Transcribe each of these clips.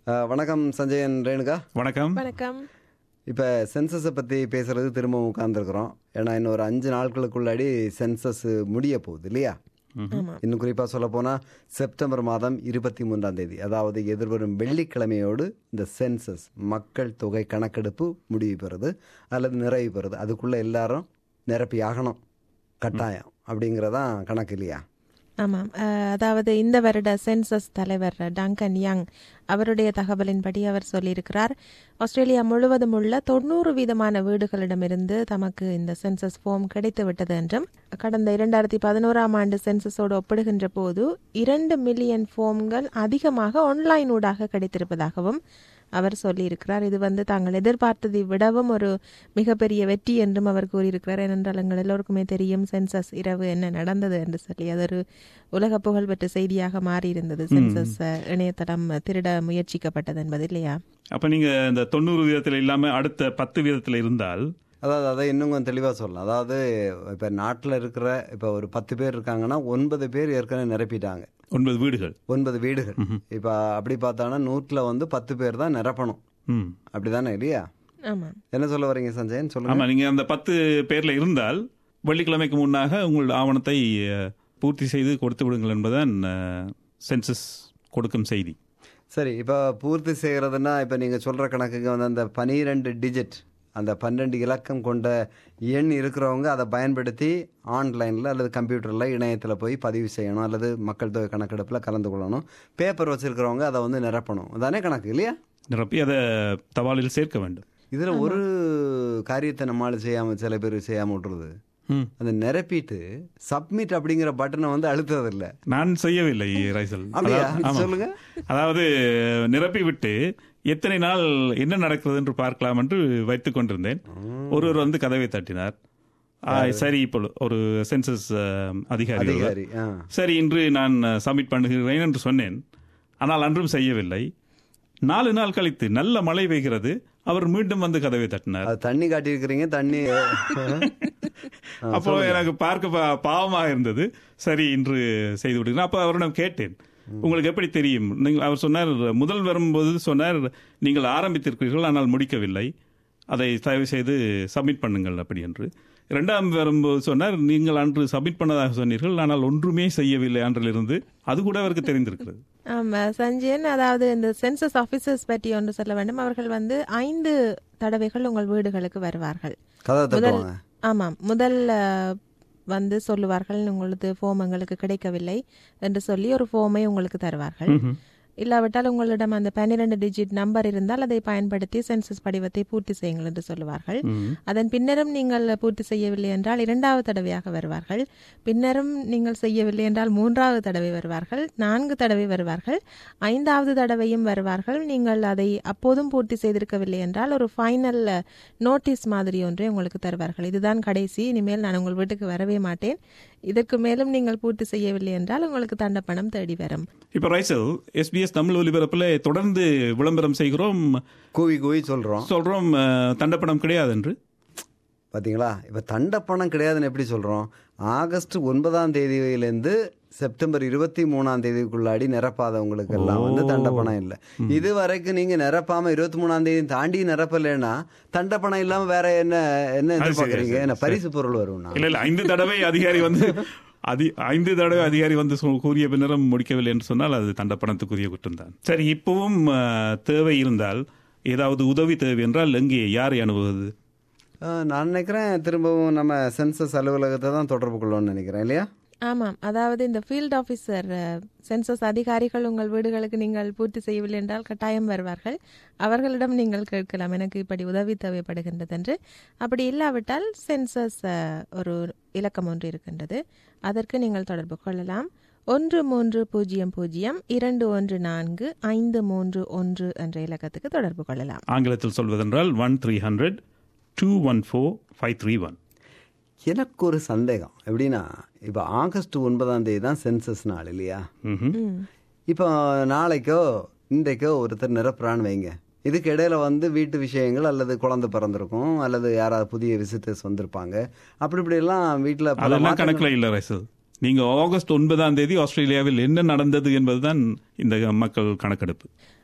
அஹ், வணக்கம் சஞ்சயன் ரேணுகா வணக்கம் வணக்கம் இப்போ சென்சஸை பற்றி பேசுறது திரும்ப உட்காந்துருக்குறோம் ஏன்னா இன்னும் ஒரு அஞ்சு நாட்களுக்குள்ளாடி சென்சஸ் முடிய போகுது இல்லையா ஆமா இன்னும் குறிப்பாக சொல்ல போனால் செப்டம்பர் மாதம் இருபத்தி மூன்றாம் தேதி அதாவது எதிர்வரும் வெள்ளிக்கிழமையோடு இந்த சென்சஸ் மக்கள் தொகை கணக்கெடுப்பு முடிவு பெறுது அல்லது நிறைவு பெறுது அதுக்குள்ளே எல்லாரும் நிரப்பி ஆகணும் கட்டாயம் அப்படிங்கிறதான் கணக்கு இல்லையா ஆமாம் அஹ், அதாவது இந்த வருட சென்சஸ் தலைவர் டங்கன் யங் அவருடைய தகவலின்படி அவர் சொல்லியிருக்கிறார் ஆஸ்திரேலியா முழுவதும் உள்ள தொண்ணூறு வீதமான வீடுகளிடமிருந்து தமக்கு இந்த சென்சஸ் ஃபார்ம் கிடைத்து விட்டது என்றும் கடந்த இரண்டாயிரத்தி பதினோராம் ஆண்டு சென்சஸோடு ஒப்பிடுகின்ற போது இரண்டு மில்லியன் ஃபார்ம்கள் அதிகமாக ஆன்லைன் ஊடாக கிடைத்திருப்பதாகவும் அவர் சொல்லியிருக்கிறார் இது வந்து தாங்கள் எதிர்பார்த்ததை விடவும் ஒரு மிகப்பெரிய வெற்றி என்றும் அவர் கூறியிருக்கிறார் ஏனென்றால் எங்கள் எல்லோருக்குமே தெரியும் சென்சஸ் இரவு என்ன நடந்தது என்று சொல்லி அது ஒரு உலக புகழ்பெற்ற செய்தியாக மாறியிருந்தது சென்சஸ் அஹ், இணையதளம் திருட முயற்சிக்கப்பட்டது என்பது இல்லையா அப்ப நீங்க இந்த தொண்ணூறு வீதத்துல இல்லாம அடுத்த பத்து வீதத்துல இருந்தால் அதாவது அதை இன்னும் கொஞ்சம் தெளிவாக சொல்லலாம் அதாவது இப்போ நாட்டில் இருக்கிற இப்போ ஒரு பத்து பேர் இருக்காங்கன்னா ஒன்பது பேர் ஏற்கனவே நிரப்பிட்டாங்க ஒன்பது வீடுகள் ஒன்பது வீடுகள் இப்போ அப்படி பார்த்தாங்கன்னா நூற்றில் வந்து பத்து பேர் தான் நிரப்பணும் ம். அப்படிதானே இல்லையா ஆமாம் என்ன சொல்ல வரீங்க சஞ்சயன் சொல்லுங்க ஆமா நீங்க அந்த பத்து பேர்ல இருந்தால் வெள்ளிக்கிழமைக்கு முன்னாக உங்கள் ஆவணத்தை அஹ், பூர்த்தி செய்து கொடுத்து விடுங்கள் என்பதுதான் சென்சஸ் கொடுக்கும் செய்தி சரி இப்போ பூர்த்தி செய்கிறதுனா இப்போ நீங்கள் சொல்கிற கணக்குக்கு வந்து அந்த பனிரெண்டு டிஜிட் அந்த பன்னெண்டு இலக்கம் கொண்ட எண் இருக்கிறவங்க அதை பயன்படுத்தி ஆன்லைனில் அல்லது கம்ப்யூட்டரில் இணையத்தில் போய் பதிவு செய்யணும் அல்லது மக்கள் தொகை கணக்கெடுப்பில் கலந்து கொள்ளணும் பேப்பர் வச்சுருக்கிறவங்க அதை வந்து நிரப்பணும் அதானே கணக்கு இல்லையா நிரப்பி அதை தபாலில் சேர்க்க வேண்டும் இதில் ஒரு காரியத்தை நம்மளால் செய்யாமல் சில பேர் செய்யாமல் விட்ருது ம். அதை நிரப்பிட்டு சப்மிட் அப்படிங்கிற பட்டனை வந்து அழுத்ததில்லை நான் செய்யவில்லை ரைசல் அப்படியா? அதாவது- ஆமா. சொல்லுங்க. அதாவது நிரப்பி விட்டு எத்தனை நாள் என்ன நடக்கிறது என்று பார்க்கலாம் என்று வைத்துக் கொண்டிருந்தேன் ஒருவர் வந்து கதவை தட்டினார் ஆ, சரி இப்போ ஒரு சென்சஸ் அதிகாரி ஒருவர். அதிகாரி ஆ சரி இன்று நான் சப்மிட் பண்ணுகிறேன் என்று சொன்னேன் ஆனால் அன்றும் செய்யவில்லை நாலு நாள் கழித்து நல்ல மழை பெய்கிறது அவர் மீண்டும் வந்து கதவை தட்டினார் அது தண்ணி காட்டியிருக்கிறீங்க தண்ணி அப்போ எனக்கு பார்க்க பா- பாவமாக இருந்தது சரி இன்று செய்து விடுகிறேன் அப்போ அவரிடம் கேட்டேன் உங்களுக்கு எப்படி தெரியும் நீங்கள் அவர் சொன்னார் முதல் வரும்போது சொன்னார் நீங்கள் ஆரம்பித்திருக்கிறீர்கள் ஆனால் முடிக்கவில்லை அதை தயவு செய்து சப்மிட் பண்ணுங்கள் அப்படி என்று இரண்டாம் வரும்போது சொன்னார் நீங்கள் அன்று சப்மிட் பண்ணதாக சொன்னீர்கள் ஆனால் ஒன்றுமே செய்யவில்லை அன்றிலிருந்து அது கூட அவருக்கு தெரிந்திருக்கிறது ஆமா சஞ்சயன் அதாவது இந்த சென்சஸ் ஆபீசர்ஸ் பற்றி ஒன்று சொல்ல வேண்டும் அவர்கள் வந்து ஐந்து தடவைகள் உங்கள் வீடுகளுக்கு வருவார்கள் கதை முதல் தட்டுவாங்க ஆமாம் முதல் அஹ், வந்து சொல்லுவார்கள் உங்களது ஃபோம் எங்களுக்கு கிடைக்கவில்லை என்று சொல்லி ஒரு ஃபோமை உங்களுக்கு தருவார்கள் இல்லாவிட்டால் உங்களிடம் அந்த பன்னிரண்டு டிஜிட் நம்பர் இருந்தால் அதை பயன்படுத்தி சென்சஸ் படிவத்தை பூர்த்தி செய்யுங்கள் என்று சொல்லுவார்கள் அதன் பின்னரும் நீங்கள் பூர்த்தி செய்யவில்லை என்றால் இரண்டாவது தடவையாக வருவார்கள் பின்னரும் நீங்கள் செய்யவில்லை என்றால் மூன்றாவது தடவை வருவார்கள் நான்கு தடவை வருவார்கள் ஐந்தாவது தடவையும் வருவார்கள் நீங்கள் அதை அப்போதும் பூர்த்தி செய்திருக்கவில்லை என்றால் ஒரு ஃபைனல் நோட்டீஸ் மாதிரி ஒன்றை உங்களுக்கு தருவார்கள் இதுதான் கடைசி இனிமேல் நான் உங்கள் வீட்டுக்கு வரவே மாட்டேன் இதற்கு மேலும் நீங்கள் பூர்த்தி செய்யவில்லை என்றால் உங்களுக்கு தண்டப்பணம் தேடி வரும் இப்போ ரைசல் எஸ்பிஎஸ் தமிழ் ஒலிபரப்பில் தொடர்ந்து விளம்பரம் செய்கிறோம் கூவி கூவி சொல்கிறோம் சொல்றோம் அஹ், தண்டப்பணம் கிடையாது என்று பாத்தீங்களா இப்போ தண்டப்பணம் கிடையாதுன்னு எப்படி சொல்கிறோம் ஆகஸ்ட் ஒன்பதாம் தேதியிலேருந்து செப்டம்பர் இருபத்தி மூணாம் தேதிக்குள்ளாடி நிரப்பாதவங்களுக்கு எல்லாம் வந்து தண்டப்பணம் இல்லை இது வரைக்கும் நீங்கள் நிரப்பாமல் இருபத்தி மூணாம் தேதி தாண்டி நிரப்பலைன்னா தண்டப்பணம் இல்லாமல் வேற என்ன என்ன எதிர்பார்க்குறீங்க என்ன பரிசு பொருள் வரும்னா இல்ல இல்ல ஐந்து தடவை அதிகாரி வந்து அதி ஐந்து தடவை அதிகாரி வந்து சொ- கூறிய பின்னரும் முடிக்கவில்லை என்று சொன்னால் அது தண்டப்பணத்துக்குரிய குற்றம்தான் சரி இப்பவும் அஹ், தேவை இருந்தால் ஏதாவது உதவி தேவை என்றால் எங்கே யாரை அணுகுவது அஹ், நான் நினைக்கிறேன் திரும்பவும் நம்ம சென்சஸ் அலுவலகத்தை தான் தொடர்பு கொள்ளணும்னு நினைக்கிறேன் இல்லையா ஆமாம் அதாவது இந்த ஃபீல்ட் ஆஃபீஸர் சென்சஸ் அதிகாரிகள் உங்கள் வீடுகளுக்கு நீங்கள் பூர்த்தி செய்யவில்லை என்றால் கட்டாயம் வருவார்கள் அவர்களிடம் நீங்கள் கேட்கலாம் எனக்கு இப்படி உதவி தேவைப்படுகின்றது என்று அப்படி இல்லாவிட்டால் சென்சஸ் ஒரு இலக்கம் ஒன்று இருக்கின்றது அதற்கு நீங்கள் தொடர்பு கொள்ளலாம் ஒன்று மூன்று பூஜ்ஜியம் பூஜ்ஜியம் இரண்டு ஒன்று நான்கு ஐந்து மூன்று ஒன்று என்ற இலக்கத்துக்கு தொடர்பு கொள்ளலாம் ஆங்கிலத்தில் சொல்வதென்றால் one three hundred two one four five three one எனக்கு ஒரு சந்தேகம் எப்படின்னா இப்போ ஆகஸ்ட் ஒன்பதாம் தேதி தான் சென்சஸ் நாள் இல்லையா இப்போ நாளைக்கோ இன்றைக்கோ ஒருத்தர் நிரப்புறான்னு வைங்க இதுக்கு இடையில வந்து வீட்டு விஷயங்கள் அல்லது குழந்தை பிறந்திருக்கும் அல்லது யாராவது புதிய விசிட்டர்ஸ் வந்திருப்பாங்க அப்படி இப்படி எல்லாம் வீட்டில் அதெல்லாம் கணக்கில் இல்லை ரைசல் நீங்க ஆகஸ்ட் ஒன்பதாம் தேதி ஆஸ்திரேலியாவில் என்ன நடந்தது என்பதுதான் இந்த மக்கள் கணக்கெடுப்பு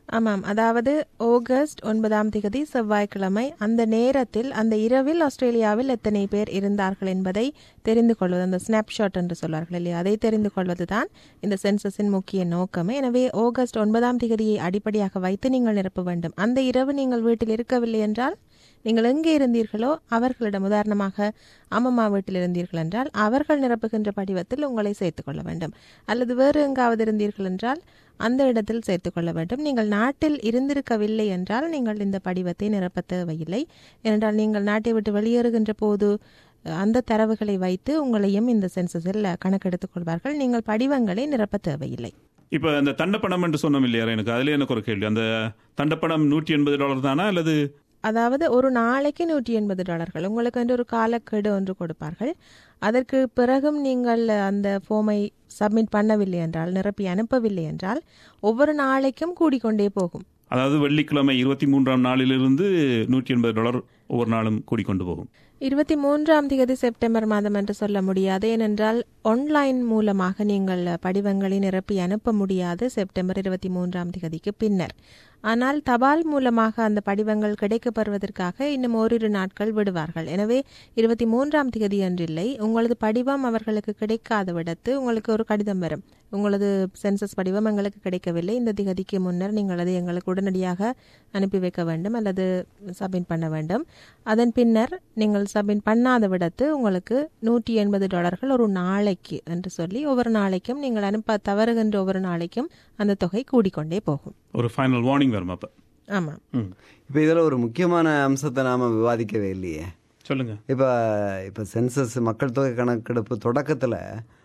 ஆமாம் அதாவது ஆகஸ்ட் ஒன்பதாம் திகதி செவ்வாய்க்கிழமை அந்த நேரத்தில் அந்த இரவில் ஆஸ்திரேலியாவில் எத்தனை பேர் இருந்தார்கள் என்பதை தெரிந்து கொள்வது அந்த ஸ்னாப்ஷாட் என்று சொல்வார்கள் இல்லையா அதை தெரிந்து கொள்வதுதான் இந்த சென்சஸின் முக்கிய நோக்கமே எனவே ஆகஸ்ட் ஒன்பதாம் திகதியை அடிப்படையாக வைத்து நீங்கள் நிரப்ப வேண்டும் அந்த இரவு நீங்கள் வீட்டில் இருக்கவில்லை என்றால் நீங்கள் எங்கே இருந்தீர்களோ அவர்களிடம் உதாரணமாக அம்மம்மா வீட்டில் இருந்தீர்கள் என்றால் அவர்கள் நிரப்புகின்ற படிவத்தில் உங்களை சேர்த்துக் கொள்ள வேண்டும் அல்லது வேறு எங்காவது இருந்தீர்கள் என்றால் அந்த இடத்தில் சேர்த்துக் கொள்ள வேண்டும் நீங்கள் நாட்டில் இருந்திருக்கவில்லை என்றால் நீங்கள் இந்த படிவத்தை நிரப்ப தேவையில்லை ஏனென்றால் நீங்கள் நாட்டை விட்டு வெளியேறுகின்ற போது அஹ், அந்த தரவுகளை வைத்து உங்களையும் இந்த சென்சஸில் கணக்கெடுத்துக் கொள்வார்கள் நீங்கள் படிவங்களை நிரப்ப தேவையில்லை இப்போ அந்த தண்டப்பணம் என்று சொன்னோம் இல்லையா எனக்கு அதுல எனக்கு ஒரு கேள்வி அந்த தண்டப்பணம் நூற்றி எண்பது டாலர் தானா அல்லது அதாவது ஒரு நாளைக்கு நூற்றி எண்பது டாலர்கள் உங்களுக்கு வந்து ஒரு காலக்கெடு ஒன்று கொடுப்பார்கள் அதற்கு பிறகும் நீங்கள் அந்த ஃபார்மை சப்மிட் பண்ணவில்லை என்றால் நிரப்பி அனுப்பவில்லை என்றால் ஒவ்வொரு நாளைக்கும் கூடிக்கொண்டே போகும் அதாவது வெள்ளிக்கிழமை இருபத்தி மூன்றாம் நாளிலிருந்து நூற்றி எண்பது டாலர் ஒவ்வொரு நாளும் கூடிக்கொண்டு போகும் இருபத்தி மூன்றாம் தேதி செப்டம்பர் மாதம் என்று சொல்ல முடியாது ஏனென்றால் ஆன்லைன் மூலமாக நீங்கள் படிவங்களை நிரப்பி அனுப்ப முடியாது செப்டம்பர் இருபத்தி மூன்றாம் தேதிக்கு பின்னர் ஆனால் தபால் மூலமாக அந்த படிவங்கள் கிடைக்கப்பெறுவதற்காக இன்னும் ஓரிரு நாட்கள் விடுவார்கள் எனவே இருபத்தி மூன்றாம் தேதி அன்றில்லை உங்களது படிவம் அவர்களுக்கு கிடைக்காத விடத்து உங்களுக்கு ஒரு கடிதம் வரும் உங்களது சென்சஸ் படிவம் எங்களுக்கு கிடைக்கவில்லை இந்த திகதிக்கு முன்னர் நீங்கள் அதை எங்களுக்கு உடனடியாக அனுப்பி வைக்க வேண்டும் அல்லது சப்மிட் பண்ண வேண்டும் அதன் பின்னர் நீங்கள் சப்மிட் பண்ணாத விடத்து உங்களுக்கு நூற்றி எண்பது டாலர்கள் ஒரு நாளைக்கு என்று சொல்லி ஒவ்வொரு நாளைக்கும் நீங்கள் அனுப்ப தவறுகின்ற ஒவ்வொரு நாளைக்கும் அந்த தொகை கூடிக்கொண்டே போகும் ஒரு ஃபைனல் வார்னிங் வரும் அப்போ ஆமாம் ம் இப்போ இதில் ஒரு முக்கியமான அம்சத்தை நாம் விவாதிக்கவே இல்லையே சொல்லுங்க இப்போ இப்போ சென்சஸ் மக்கள் தொகை கணக்கெடுப்பு தொடக்கத்தில்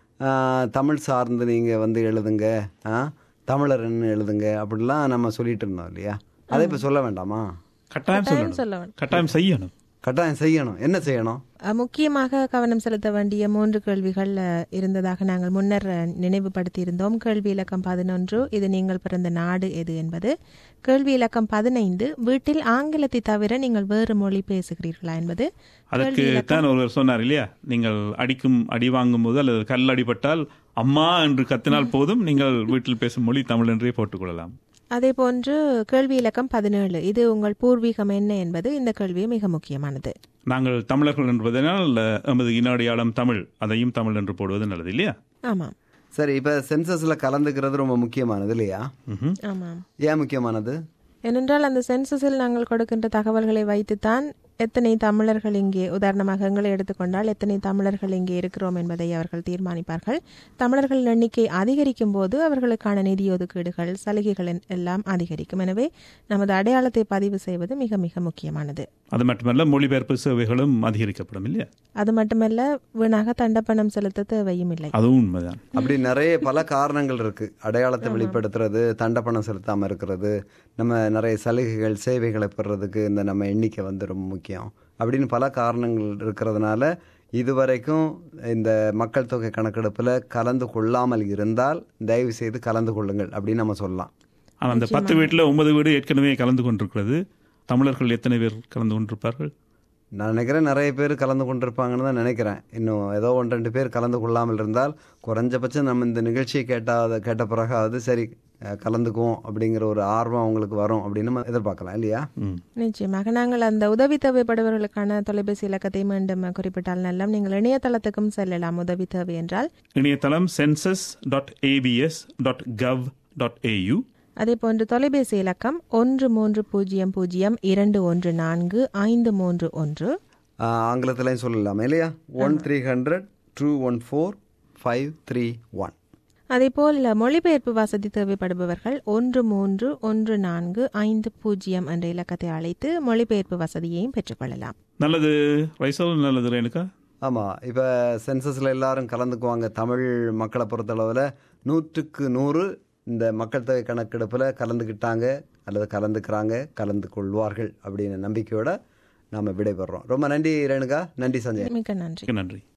தமிழ் சார்ந்து நீங்கள் வந்து எழுதுங்க ஆ, தமிழர்னு எழுதுங்க அப்படிலாம் நம்ம சொல்லிட்டு இருந்தோம் இல்லையா அதை இப்போ சொல்ல வேண்டாமா கட்டாயம் கட்டாயம் சொல்லணும் சொல்ல வேண்டும் கட்டாயம் செய்யணும் கட்டாயம் செய்யணும் என்ன செய்யணும் அஹ், முக்கியமாக கவனம் செலுத்த வேண்டிய மூன்று கேள்விகள் அஹ், இருந்ததாக நாங்கள் முன்னர் அஹ், நினைவுபடுத்தியிருந்தோம் கேள்வி இலக்கம் பதினொன்று இது நீங்கள் பிறந்த நாடு எது என்பது கேள்வி இலக்கம் பதினைந்து வீட்டில் ஆங்கிலத்தை தவிர நீங்கள் வேறு மொழி பேசுகிறீர்களா என்பது அதற்கு தான் ஒருவர் சொன்னார் இல்லையா நீங்கள் அடிக்கும் அடி வாங்கும் போது அல்லது கல் அடிபட்டால் அம்மா என்று கத்தினால் போதும் நீங்கள் வீட்டில் பேசும் மொழி தமிழ் என்றே போட்டுக்கொள்ளலாம் அதே போன்று கேள்வி இலக்கம் பதினேழு இது உங்கள் பூர்வீகம் என்ன என்பது இந்த கேள்வி மிக முக்கியமானது நாங்கள் தமிழர்கள் என்பதனால் நமது இனஅடையாளம் தமிழ் அதையும் தமிழ் என்று போடுவது நல்லது இல்லையா ஆமாம் சரி இப்போ சென்சஸில் கலந்துக்கிறது ரொம்ப முக்கியமானது இல்லையா ம்ஹும். ஆமாம் ஏன் முக்கியமானது ஏனென்றால் அந்த சென்சஸில் நாங்கள் கொடுக்கின்ற தகவல்களை வைத்துத்தான் எத்தனை தமிழர்கள் இங்கே உதாரணமாக எங்களை எடுத்துக்கொண்டால் எத்தனை தமிழர்கள் இங்கே இருக்கிறோம் என்பதை அவர்கள் தீர்மானிப்பார்கள் தமிழர்கள் எண்ணிக்கை அதிகரிக்கும் போது அவர்களுக்கான நிதி ஒதுக்கீடுகள் சலுகைகள் என்- எல்லாம் அதிகரிக்கும் எனவே நமது அடையாளத்தை பதிவு செய்வது மிக மிக முக்கியமானது அது மட்டுமல்ல மொழிபெயர்ப்பு சேவைகளும் அதிகரிக்கப்படும் இல்லையா அது மட்டுமல்ல வீணாக தண்டப்பணம் செலுத்த தேவையும் இல்லை அதுவும் உண்மைதான் அப்படி நிறைய பல காரணங்கள் இருக்கு அடையாளத்தை வெளிப்படுத்துறது தண்டப்பணம் செலுத்தாமல் இருக்கிறது நம்ம நிறைய சலுகைகள் சேவைகளை பெறுறதுக்கு இந்த நம்ம எண்ணிக்கை வந்து ரொம்ப முக்கியம் அப்படின்னு பல காரணங்கள் இருக்கிறதுனால இதுவரைக்கும் இந்த மக்கள் தொகை கணக்கெடுப்பில் கலந்து கொள்ளாமல் இருந்தால் தயவு செய்து கலந்து கொள்ளுங்கள் அப்படின்னு நம்ம சொல்லலாம் ஆனால் அந்த பத்து வீட்டில் ஒன்பது வீடு ஏற்கனவே கலந்து கொண்டிருக்கிறது தமிழர்கள் எத்தனை பேர் கலந்து கொண்டிருப்பார்கள் நான் நினைக்கிறேன் நிறைய பேர் கலந்து கொண்டிருப்பாங்கன்னு தான் நினைக்கிறேன் இன்னும் ஏதோ ஒன்று ரெண்டு பேர் கலந்து கொள்ளாமல் இருந்தால் குறைஞ்சபட்சம் நம்ம இந்த நிகழ்ச்சியை கேட்டாத கேட்ட பிறகாவது சரி அஹ், கலந்துக்குவோம் அப்படிங்கிற ஒரு ஆர்வம் அவங்களுக்கு வரும் அப்படின்னு நம்ம எதிர்பார்க்கலாம் இல்லையா ம் நிச்சயமாக நாங்கள் அந்த உதவி தேவைப்படுபவர்களுக்கான தொலைபேசி இலக்கத்தை மீண்டும் குறிப்பிட்டால் நல்லம் நீங்கள் இணையதளத்துக்கும் செல்லலாம் உதவி தேவை என்றால் இணையதளம் census dot ABS dot gov dot AU அதே போன்று தொலைபேசி இலக்கம் ஒன்று மூன்று பூஜ்ஜியம் பூஜ்ஜியம் இரண்டு ஒன்று நான்கு ஐந்து மூன்று ஒன்று ஆஹ், ஆங்கிலத்திலையும் சொல்லலாம் இல்லையா one three hundred two one four five three one அதேபோல் மொழிபெயர்ப்பு வசதி தேவைப்படுபவர்கள் ஒன்று மூன்று ஒன்று நான்கு ஐந்து பூஜ்ஜியம் என்ற இலக்கத்தை அழைத்து மொழிபெயர்ப்பு வசதியையும் பெற்றுக்கொள்ளலாம் நல்லது ரைசல் நல்லது ரேணுகா ஆமாம் இப்போ சென்சஸில் எல்லாரும் கலந்துக்குவாங்க தமிழ் மக்களை பொறுத்தளவில் நூற்றுக்கு நூறு இந்த மக்கள் தொகை கணக்கெடுப்பில் கலந்துக்கிட்டாங்க அல்லது கலந்துக்கிறாங்க கலந்து கொள்வார்கள் அப்படின்னு நம்பிக்கையோட நாம் விடைபெறுறோம் ரொம்ப நன்றி ரேணுகா நன்றி சஞ்சய் மிக்க நன்றி மிக்க நன்றி